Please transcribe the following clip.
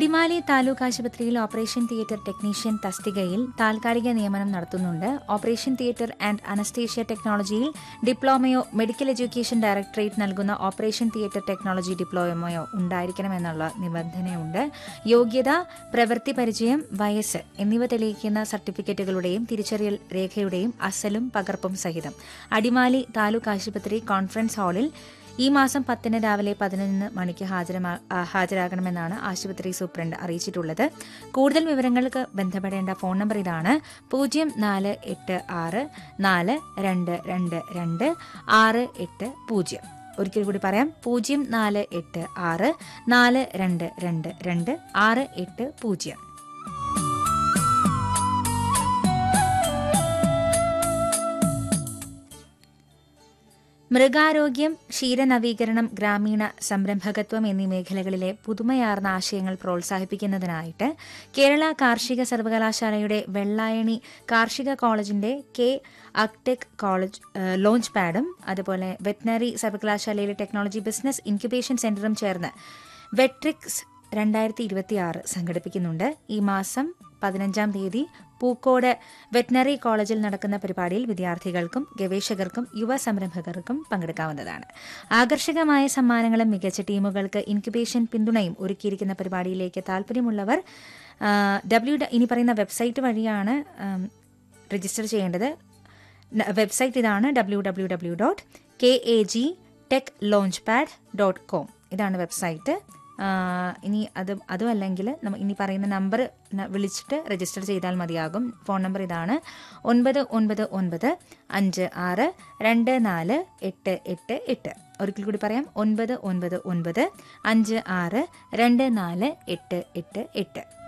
അടിമാലി താലൂക്ക് ആശുപത്രിയിൽ operation theatre technician തസ്തികയിൽ താൽക്കാലിക നിയമനം നടത്തുന്നുണ്ട് ഓപ്പറേഷൻ തിയേറ്റർ ആൻഡ് അനസ്തേഷ്യ ടെക്നോളജിയിൽ ഡിപ്ലോമയോ മെഡിക്കൽ എഡ്യൂക്കേഷൻ ഡയറക്ടറേറ്റ് നൽകുന്ന ഓപ്പറേഷൻ തിയേറ്റർ ടെക്നോളജി ഡിപ്ലോമയോ ഉണ്ടായിരിക്കണമെന്നുള്ള നിബന്ധനയുണ്ട് യോഗ്യത പ്രവൃത്തി പരിചയം വയസ്സ് എന്നിവ തെളിയിക്കുന്ന സർട്ടിഫിക്കറ്റുകളുടെയും തിരിച്ചറിയൽ രേഖയുടെയും അസലും പകർപ്പും സഹിതം അടിമാലി താലൂക്ക് ആശുപത്രി കോൺഫറൻസ് ഹാളിൽ ഈ മാസം പത്തിന് രാവിലെ പതിനൊന്ന് മണിക്ക് ഹാജരമാ- ആ, ഹാജരാകണമെന്നാണ് ആശുപത്രി സൂപ്രണ്ട് അറിയിച്ചിട്ടുള്ളത് കൂടുതൽ വിവരങ്ങൾക്ക് ബന്ധപ്പെടേണ്ട ഫോൺ നമ്പർ ഇതാണ് പൂജ്യം നാല് എട്ട് ആറ് നാല് രണ്ട് രണ്ട് രണ്ട് ആറ് എട്ട് പൂജ്യം ഒരിക്കൽ കൂടി പറയാം പൂജ്യം നാല് എട്ട് ആറ് നാല് രണ്ട് രണ്ട് രണ്ട് ആറ് എട്ട് പൂജ്യം മൃഗാരോഗ്യം ക്ഷീരനവീകരണം ഗ്രാമീണ സംരംഭകത്വം എന്നീ മേഖലകളിലെ പുതുമയാർന്ന ആശയങ്ങൾ പ്രോത്സാഹിപ്പിക്കുന്നതിനായിട്ട് കേരള കാർഷിക സർവകലാശാലയുടെ വെള്ളായണി കാർഷിക കോളേജിന്റെ കെ അക്ടെക് കോളേജ് ഏഹ്, ലോഞ്ച് പാഡും അതുപോലെ വെറ്റിനറി സർവകലാശാലയിലെ ടെക്നോളജി ബിസിനസ് ഇൻക്യുബേഷൻ സെന്ററും ചേർന്ന് വെട്രിക്സ് രണ്ടായിരത്തി ഇരുപത്തിയാറ് സംഘടിപ്പിക്കുന്നുണ്ട് ഈ മാസം പതിനഞ്ചാം തീയതി പൂക്കോട് വെറ്റിനറി കോളേജിൽ നടക്കുന്ന പരിപാടിയിൽ വിദ്യാർത്ഥികൾക്കും ഗവേഷകർക്കും യുവ സംരംഭകർക്കും പങ്കെടുക്കാവുന്നതാണ് ആകർഷകമായ സമ്മാനങ്ങളും മികച്ച ടീമുകൾക്ക് ഇൻക്യുബേഷൻ പിന്തുണയും ഒരുക്കിയിരിക്കുന്ന പരിപാടിയിലേക്ക് താല്പര്യമുള്ളവർ ഡബ്ല്യു ഇനി പറയുന്ന വെബ്സൈറ്റ് വഴിയാണ് ആം, രജിസ്റ്റർ ചെയ്യേണ്ടത് ന- വെബ്സൈറ്റ് ഇതാണ് W W W dot K A G tech launch pad dot com ഇതാണ് വെബ്സൈറ്റ് ആ, ഇനി അത് അതും അല്ലെങ്കിൽ നമ്മ ഇനി പറയുന്ന നമ്പർ വിളിച്ചിട്ട് രജിസ്റ്റർ ചെയ്താൽ മതിയാകും ഫോൺ നമ്പർ ഇതാണ് ഒൻപത് ഒൻപത് ഒൻപത് അഞ്ച് ആറ് രണ്ട് നാല് എട്ട് എട്ട് എട്ട് ഒരിക്കൽ കൂടി പറയാം ഒൻപത് ഒൻപത് ഒൻപത് അഞ്ച് ആറ് രണ്ട് നാല് എട്ട് എട്ട് എട്ട്